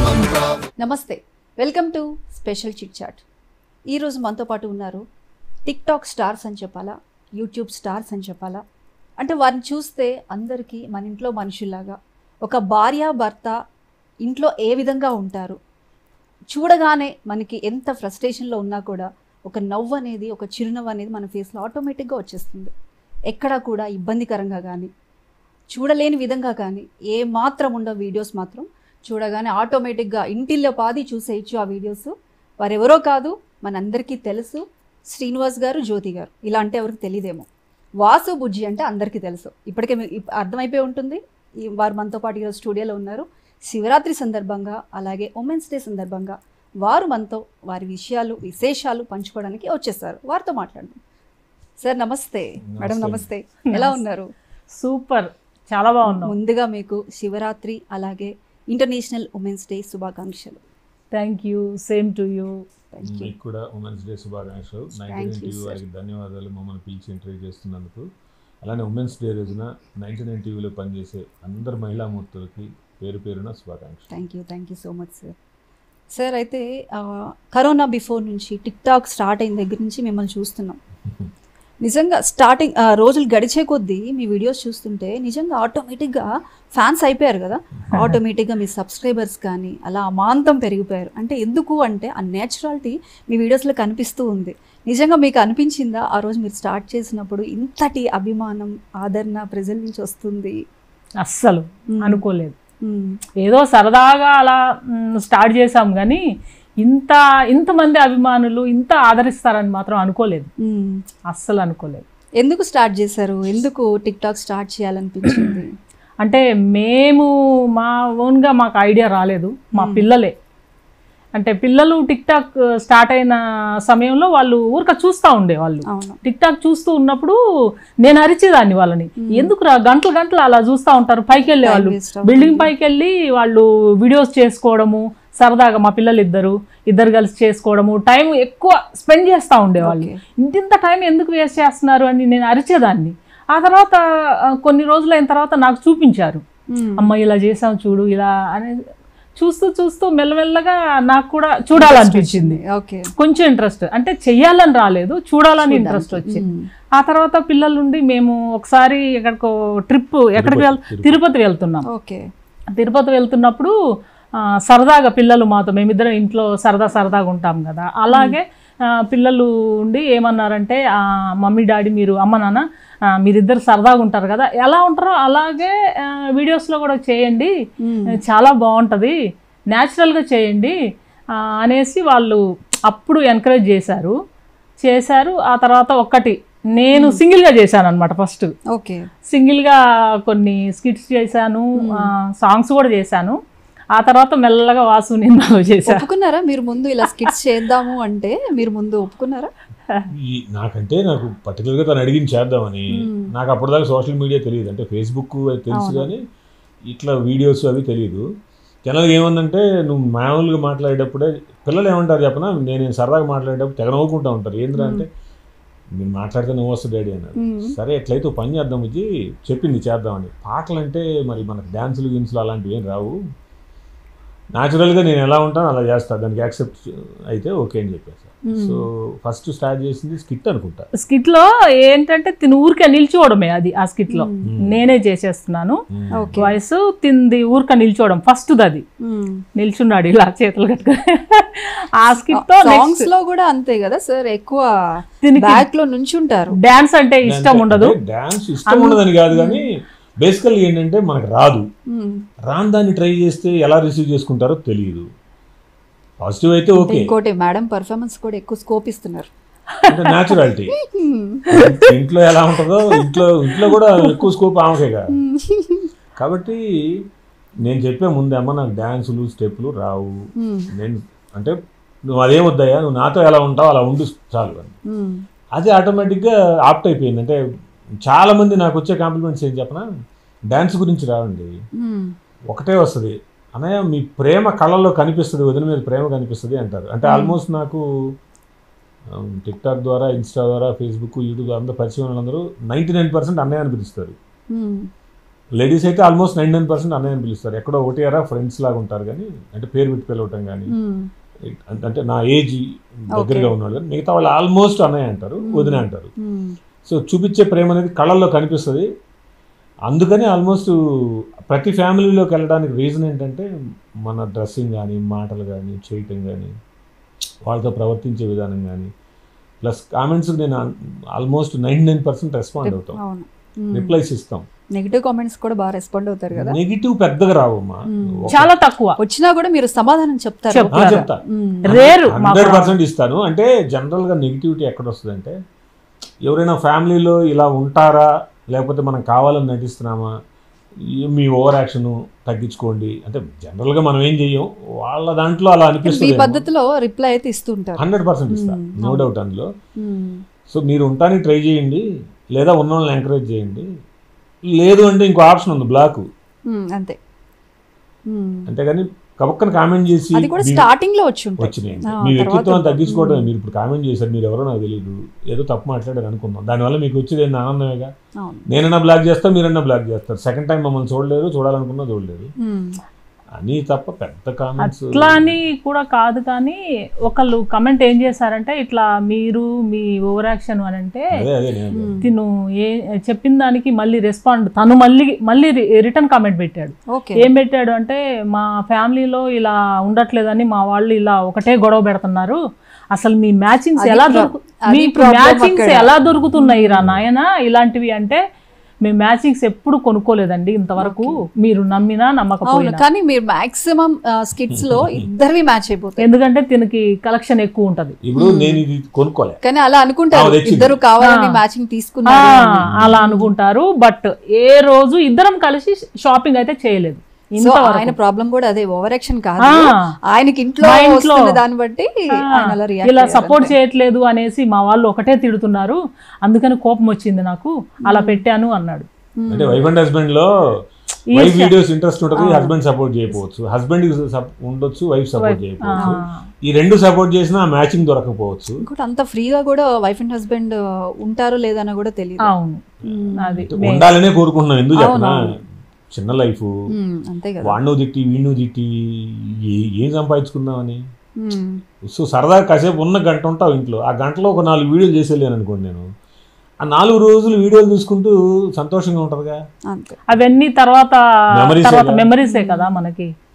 నమస్తే welcome to special chit chat ఈరోజు మనతో పాటు ఉన్నారు టిక్ టాక్ స్టార్స్ అని చెప్పాలా యూట్యూబ్ స్టార్స్ అని చెప్పాలా అంటే వారిని చూస్తే అందరికీ మన ఇంట్లో మనుషుల్లాగా ఒక భార్య భర్త ఇంట్లో ఏ విధంగా ఉంటారు చూడగానే మనకి ఎంత ఫ్రస్ట్రేషన్లో ఉన్నా కూడా ఒక నవ్వు అనేది ఒక చిరునవ్వు అనేది మన ఫేస్లో ఆటోమేటిక్గా వచ్చేస్తుంది ఎక్కడా కూడా ఇబ్బందికరంగా కానీ చూడలేని విధంగా కానీ ఏ మాత్రం ఉండవు వీడియోస్ మాత్రం చూడగానే ఆటోమేటిక్గా ఇంటిల్లో పాది చూసేయచ్చు ఆ వీడియోస్ వారెవరో కాదు మనందరికీ తెలుసు శ్రీనివాస్ గారు జ్యోతి గారు ఇలా అంటే ఎవరికి తెలియదేమో వాసు బుజ్జి అంటే అందరికీ తెలుసు ఇప్పటికే మీ- ఇప్- అర్థమైపోయి ఉంటుంది ఈ వారు మనతో పాటు ఈరోజు స్టూడియోలో ఉన్నారు శివరాత్రి సందర్భంగా అలాగే ఉమెన్స్ డే సందర్భంగా వారు మనతో వారి విషయాలు విశేషాలు పంచుకోవడానికి వచ్చేసారు వారితో మాట్లాడదాం సార్ నమస్తే మేడం నమస్తే ఎలా ఉన్నారు సూపర్ చాలా బాగున్నాం ముందుగా మీకు శివరాత్రి అలాగే ఇంటర్నేషనల్ ఉమెన్స్ డే శుభాకాంక్షలు thank you same to you thank you మీకు కూడా ఉమెన్స్ డే శుభాకాంక్షలు నైన్టీ you, టీవీ sir. వారికి ధన్యవాదాలు మమ్మల్ని పిలిచి ఇంటర్వ్యూ చేస్తున్నందుకు అలానే ఉమెన్స్ డే రోజున నైన్టీ నైన్ టీవీలో పనిచేసే అందరు మహిళామూర్తులకి పేరు పేరున శుభాకాంక్షలు thank you thank you so much sir sir అయితే ఆ, కరోనా బిఫోర్ నుంచి టిక్ టాక్ స్టార్ట్ అయిన దగ్గర నుంచి మిమ్మల్ని చూస్తున్నాం నిజంగా స్టార్టింగ్ ఆ, రోజులు గడిచే కొద్దీ మీ వీడియోస్ చూస్తుంటే నిజంగా ఆటోమేటిక్గా ఫ్యాన్స్ అయిపోయారు కదా ఆటోమేటిక్గా మీ సబ్స్క్రైబర్స్ కానీ అలా అమాంతం పెరిగిపోయారు అంటే ఎందుకు అంటే ఆ నేచురాలిటీ మీ వీడియోస్లో కనిపిస్తూ ఉంది నిజంగా మీకు అనిపించిందా ఆ రోజు మీరు స్టార్ట్ చేసినప్పుడు ఇంతటి అభిమానం ఆదరణ ప్రజల నుంచి వస్తుంది అస్సలు మ్మ్. అనుకోలేదు మ్మ్. ఏదో సరదాగా అలా మ్, స్టార్ట్ చేసాం కానీ ఇంత ఇంతమంది అభిమానులు ఇంత ఆదరిస్తారని మాత్రం అనుకోలేదు మ్మ్. అస్సలు అనుకోలేదు ఎందుకు స్టార్ట్ చేశారు ఎందుకు టిక్ టాక్ స్టార్ట్ చేయాలనిపించింది అంటే మేము మా ఓన్గా మాకు ఐడియా రాలేదు మా మ్మ్. పిల్లలే అంటే పిల్లలు టిక్ టాక్ స్టార్ట్ అయిన సమయంలో వాళ్ళు ఊరిక చూస్తూ ఉండేవాళ్ళు అవును టిక్ టాక్ చూస్తూ ఉన్నప్పుడు నేను అరిచేదాన్ని వాళ్ళని మ్మ్. ఎందుకు రా గంటలు గంటలు అలా చూస్తూ ఉంటారు పైకి వెళ్ళే వాళ్ళు Time waste అవుతుంది. బిల్డింగ్ పైకి వెళ్ళి వాళ్ళు వీడియోస్ చేసుకోవడము సరదాగా మా పిల్లలు ఇద్దరు ఇద్దరు కలిసి చేసుకోవడము టైం ఎక్కువ స్పెండ్ చేస్తూ ఉండేవాళ్ళు Okay. ఇంతింత టైం ఎందుకు వేస్ట్ చేస్తున్నారు అని నేను అరిచేదాన్ని ఆ తర్వాత ఆ, కొన్ని రోజులు అయిన తర్వాత నాకు చూపించారు మ్మ్. అమ్మ ఇలా చేసాం చూడు ఇలా అని చూస్తూ చూస్తూ మెల్లమెల్లగా నాకు కూడా చూడాలనిపించింది ఓకే కొంచెం ఇంట్రెస్ట్ అంటే చెయ్యాలని రాలేదు చూడాలని ఇంట్రెస్ట్ వచ్చింది మ్మ్. ఆ తర్వాత పిల్లల నుండి మేము ఒకసారి ఎక్కడికో ట్రిప్ ఎక్కడికి వెళ్ తిరుపతి. తిరుపతి వెళ్తున్నాం ఓకే తిరుపతి వెళ్తున్నప్పుడు ఆ, సరదాగా పిల్లలు మాతో మేమిద్దరం ఇంట్లో సరదా సరదాగా ఉంటాం కదా అలాగే ఆ, పిల్లలు ఉండి ఏమన్నారంటే ఆ, మమ్మీ డాడీ మీరు అమ్మ నాన్న ఆ, మీరిద్దరు సరదాగా ఉంటారు కదా ఎలా ఉంటారో అలాగే ఆ, వీడియోస్లో కూడా చేయండి మ్మ్. చాలా బాగుంటుంది న్యాచురల్గా చేయండి ఆ, అనేసి వాళ్ళు అప్పుడు ఎంకరేజ్ చేశారు చేశారు ఆ తర్వాత ఒక్కటి నేను సింగిల్గా చేశాను అనమాట ఫస్ట్ ఓకే సింగిల్గా కొన్ని స్కిట్స్ చేశాను సాంగ్స్ కూడా చేశాను ఆ తర్వాత మెల్లగా వాసు నిన్నలో చేశాను ఒప్పుకున్నారా మీరు ముందు ఇలా స్కిట్స్ చేద్దాము అంటే మీరు ముందు ఒప్పుకున్నారా ఈ నాకంటే నాకు పర్టికులర్గా తను అడిగింది చేద్దామని మ్మ్. నాకు అప్పటిదాకా సోషల్ మీడియా తెలియదు అంటే ఫేస్బుక్ అది తెలుసు అవును. కానీ ఇట్లా వీడియోస్ అవి తెలియదు జనాలు ఏమందంటే నువ్వు మామూలుగా మాట్లాడేటప్పుడే పిల్లలు ఏమంటారు చెప్పనా నేను సరదాగా మాట్లాడేటప్పుడు తెగ నవ్వుకుంటా ఉంటారు ఏంద్రా అంటే నేను మాట్లాడితే నువ్వు వస్తుంది డాడీ అన్నారు మ్మ్. సరే ఎట్లయితే ఓ పని చేద్దాం ఇది చెప్పింది చేద్దామని పాటలు అంటే మరి మనకు డ్యాన్సులు గిన్సులు అలాంటివి ఏం రావు న్యాచురల్గా నేను ఎలా ఉంటాను అలా చేస్తాను దానికి యాక్సెప్ట్ అయితే ఓకే అని చెప్పేసి మ్మ్. సో ఫస్ట్ స్టార్ట్ చేసింది స్కిట్ అనుకుంటా స్కిట్ లో ఏంటంటే తిని ఊరికే నిల్చోవడమే అది ఆ స్కిట్ లో మ్మ్. నేనే చేసేస్తున్నాను ఓకే వాయిస్ తింది ఊరిక నిల్చోవడం ఫస్ట్ అది మ్మ్. నిల్చున్నాడు ఇలా చేతులు కట్టుకొని ఆ స్కిట్ తో సాంగ్స్ లో కూడా అంతే కదా సార్ ఎక్కువ దీనికి బ్యాక్ లో నుంచుంటారు డాన్స్ అంటే ఇష్టం ఉండదు డాన్స్ ఇష్టం ఉండదని కాదు కానీ బేసికల్ ఏంటంటే మనకు రాదు మ్మ్. రాని దాన్ని ట్రై చేస్తే ఎలా రిసీవ్ చేసుకుంటారో తెలియదు పాజిటివ్ అయితే ఓకే ఇంకోటి మేడం పర్ఫార్మెన్స్ కూడా ఎక్కువ స్కోప్ ఇస్తున్నారు అంటే న్యాచురాలిటీ మ్మ్. ఇంట్లో ఎలా ఉంటుందో ఇంట్లో ఇంట్లో కూడా ఎక్కువ స్కోప్ ఆమెకేగా కాబట్టి నేను చెప్పే ముందే అమ్మ నాకు డ్యాన్సులు స్టెప్లు రావు మ్మ్. నేను అంటే నువ్వు అదేం వద్దయ్యా నువ్వు నాతో ఎలా ఉంటావు అలా ఉండు చాలు అని మ్మ్. అది ఆటోమేటిక్గా ఆప్ట్ అయిపోయింది అంటే చాలా మంది నాకు వచ్చే కాంప్లిమెంట్స్ ఏం చెప్పనా డాన్స్ గురించి రావండి మ్మ్. ఒకటే వస్తుంది అన్నయ్య మీ ప్రేమ కళల్లో కనిపిస్తుంది వదిన మీద ప్రేమ కనిపిస్తుంది అంటారు అంటే ఆల్మోస్ట్ నాకు టిక్ టాక్ ద్వారా ఇన్స్టా ద్వారా ఫేస్బుక్ యూట్యూబ్ అందరూ పరిచయం వాళ్ళందరూ నైంటీ నైన్ పర్సెంట్ అన్నయ్య అని పిలుస్తారు మ్మ్. లేడీస్ అయితే ఆల్మోస్ట్ నైన్ నైన్ పర్సెంట్ అన్నయ్య అని పిలుస్తారు ఎక్కడో ఒకటియారా ఫ్రెండ్స్ లాగా ఉంటారు కానీ అంటే పేరు పెట్టి పిలవటం కానీ మ్మ్. అంటే నా ఏజ్ దగ్గరగా ఉన్నాడు కానీ మిగతా వాళ్ళు ఆల్మోస్ట్ అన్నయ్య అంటారు వదిన అంటారు మ్మ్. సో చూపించే ప్రేమ అనేది కళల్లో కనిపిస్తుంది అందుకని ఆల్మోస్ట్ ప్రతి ఫ్యామిలీలోకి వెళ్ళడానికి రీజన్ ఏంటంటే మన డ్రెస్సింగ్ కానీ మాటలు కానీ చేయటం కానీ వాళ్ళతో ప్రవర్తించే విధానం కానీ ప్లస్ కామెంట్స్ నేను almost ninety nine percent respond అవుతాం అవును రిప్లైస్ ఇస్తాం నెగిటివ్ కామెంట్స్ కూడా బాగా రెస్పాండ్ అవుతారు కదా నెగిటివ్ పెద్దగా రావమ్మా మ్మ్. ఒక- చాలా తక్కువ వచ్చినా కూడా మీరు సమాధానం చెప్తారు చెప్తారు. ఆ, చెప్తా మ్మ్. రేరు హండ్రెడ్ పర్సెంట్ ఇస్తాను అంటే జనరల్గా నెగిటివిటీ ఎక్కడ వస్తుందంటే ఎవరైనా ఫ్యామిలీలో ఇలా ఉంటారా లేకపోతే మనం కావాలని నటిస్తున్నామా ఈ- మీ ఓవర్ యాక్షన్ తగ్గించుకోండి అంటే జనరల్గా మనం ఏం చెయ్యం వాళ్ళ దాంట్లో అలా మీ అనిపిస్తుంది పద్ధతిలో రిప్లై అయితే ఇస్తుంటారు హండ్రెడ్ పర్సెంట్ ఇస్తా మ్మ్. నో డౌట్ అందులో మ్మ్. సో మీరు ఉండటానికి ట్రై చేయండి లేదా ఉన్న వాళ్ళని ఎంకరేజ్ చేయండి లేదు అంటే ఇంకో ఆప్షన్ ఉంది బ్లాక్ మ్మ్. అంతే మ్మ్. అంతేగాని కబక్కన కామెంట్ చేసి అది కూడా మీ- స్టార్టింగ్ లో వచ్చి ఉంటాయి వచ్చినాయి ఆ, మీ తర్వాత వ్యక్తిత్వం తగ్గించుకోవడం మ్మ్. మీరు ఇప్పుడు కామెంట్ చేశారు మీరు ఎవరో నాకు తెలియదు ఏదో తప్పు మాట్లాడారు అనుకుందాం దానివల్ల మీకు వచ్చేది ఏంది ఆనందమేగా అవును నేనన్నా బ్లాక్ చేస్తా మీరన్నా బ్లాక్ చేస్తారు సెకండ్ టైం మమ్మల్ని చూడలేరు చూడాలనుకున్నా చూడలేరు మ్మ్. అని తప్ప పెద్ద కామెంట్స్ అట్లా అని కూడా కాదు కానీ ఒకళ్ళు కమెంట్ ఏం చేశారంటే ఇట్లా మీరు మీ ఓవర్ యాక్షన్ అని అంటే అదే అదే నేను మ్మ్. తిను ఏ చెప్పిన దానికి మళ్ళీ రెస్పాండ్ తను మళ్ళీ మళ్ళీ రిటర్న్ కామెంట్ పెట్టాడు ఓకే ఏం పెట్టాడు అంటే మా ఫ్యామిలీలో ఇలా ఉండట్లేదని మా వాళ్ళు ఇలా ఒకటే గొడవ పెడుతున్నారు అసలు మీ మ్యాచింగ్స్ అది ఎలా ప్రా- దొరుకు అది మీకు problem మ్యాచింగ్స్ అక్కడ. ఎలా దొరుకుతున్నాయి రా నాయన ఇలాంటివి అంటే మేము మ్యాచింగ్స్ ఎప్పుడు కొనుక్కోలేదండి ఇంతవరకు మీరు నమ్మినా అవును నమ్మకపోయినా కానీ మీరు మాక్సిమం స్కిట్స్ లో ఇద్దరివి మ్యాచ్ అయిపోతాయి ఎందుకంటే దీనికి కలెక్షన్ ఎక్కువ ఉంటది ఇప్పుడు నేను ఇది కొనుక్కోలే కానీ అలా అనుకుంటారు ఆ, తెచ్చింది. ఇద్దరు కావాలని ఆ. మ్యాచింగ్ ఆ, తీసుకున్నారు అని. అలా అనుకుంటారు బట్ ఏ రోజు ఇద్దరం కలిసి షాపింగ్ అయితే చేయలేదు సో ఇంతవరకు ఆయన ప్రాబ్లం కూడా అదే ఓవర్ యాక్షన్ కాదు ఆ, ఆయనకి ఇంట్లో మా ఇంట్లో. వస్తున్న దాన్ని బట్టి ఆ, ఆయన అలా react ఇలా అయ్యారు సపోర్ట్ అంతే. చేయట్లేదు అనేసి మా వాళ్ళు ఒకటే తిడుతున్నారు అందుకని కోపం వచ్చింది నాకు అలా పెట్టాను అన్నాడు మ్మ్. అంటే వైఫ్ అండ్ హస్బెండ్ లో ఈ వైఫ్ స- వీడియోస్ ఇంట్రెస్ట్ ఉంటుంది ఆ. హస్బెండ్ సపోర్ట్ చేయకపోవచ్చు హస్బెండ్ ఉండొచ్చు వైఫ్ సపోర్ట్ ఆ, చేయకపోవచ్చు ఈ రెండు సపోర్ట్ చేసినా మ్యాచింగ్ దొరకకపోవచ్చు ఇంకోటి అంత ఫ్రీగా కూడా వైఫ్ అండ్ హస్బెండ్ ఉంటారో లేదన్న కూడా తెలియదు అవును అది అంటే మే- ఉండాలనే కోరుకుంటున్నాం ఎందుకు చెప్పనా అవునవును. చిన్న లైఫ్ మ్మ్, అంతే కదా వాడిను తిట్టి వీణ్ణు తిట్టి ఏ- ఏం సంపాదించుకుందామని మ్మ్. సో సరదాగా కాసేపు ఉన్న గంట ఉంటావు ఇంట్లో ఆ గంటలో ఒక నాలుగు వీడియోలు చేసేలేను అనుకోండి నేను ఆ నాలుగు రోజులు వీడియోలు చూసుకుంటూ సంతోషంగా ఉంటుందిగా అంతే అవన్నీ తర్వాత Memories ఏ తర్వాత కదా. మెమరీసే కదా మనకి